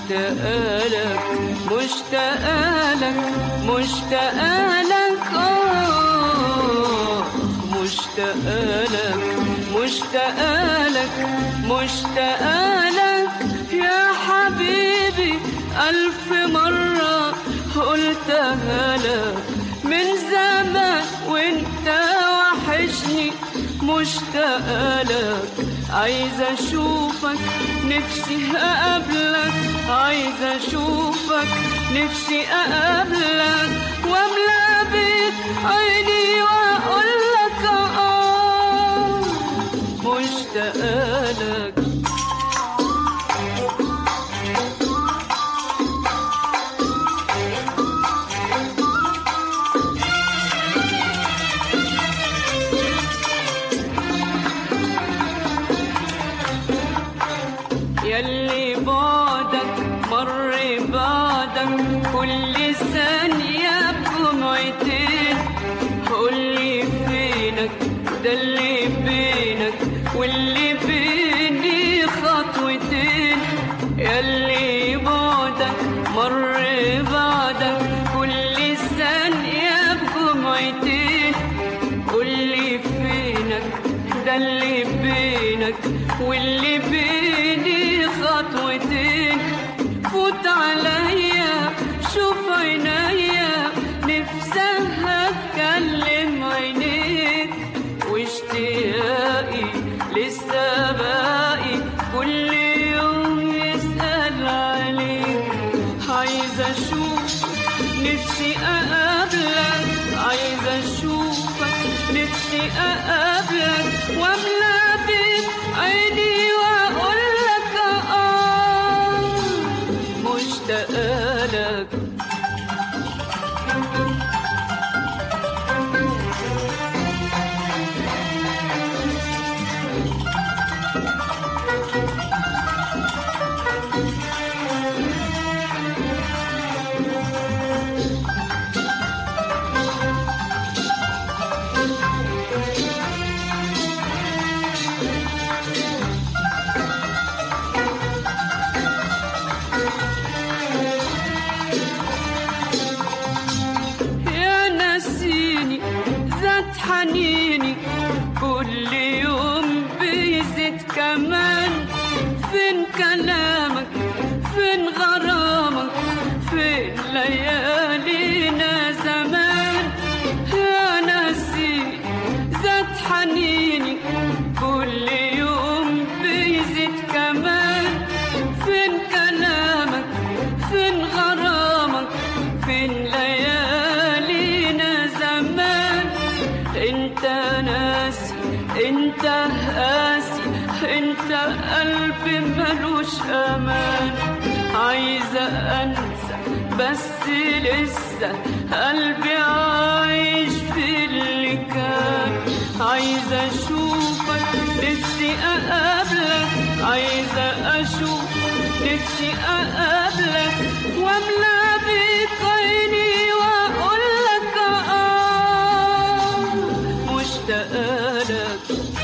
مشتاقة لك مشتاقة لك مشتاقة لك آه مشتاقة لك مشتاقة لك مشتاقة لك يا حبيبي ألف مرة قلتها لك من زمان وانت وحشني مشتاقة لك عايزة أشوفك نفسي أقابلك عايزة أشوفك نفسي أقابلك وأملى بيك عيني وأقول لك آه مشتاقة لك يلي بعدك مر بعدك كل ثانية بجمعتين قولي فينك ده اللي بينك واللي بيني خطوتين يلي بعدك مر بعدك كل ثانية بجمعتين قولي فينك ده اللي بينك واللي بيني خطوتين فوت عليا شوف عينيا نفسها اتكلم عينيك واشتياقي لسه باقي كل يوم يسأل عليك عايزة اشوف نفسي اقابلك عايزة اشوفك نفسي اقابلك واملى بيك عيني واقول لك اه مشتاقة لك يا نسيني ذات حنيني كل يوم بيزيد كمان فين كلامك فين غرامك فين ليالينا زمان يا نسيني ذات حنيني كل يوم بيزيد كمان فين كلامك فين غرامك فين ليالينا زمان انت ناسي انت قاسي انت قلبي ملوش امان عايزة انسى بس لسه قلبي عايش في اللي كان عايزة اشوفك نفسي اقابلك عايزة اشوف نفسي اقابلك واملى بيك عيني واقول لك اه مشتاقة لك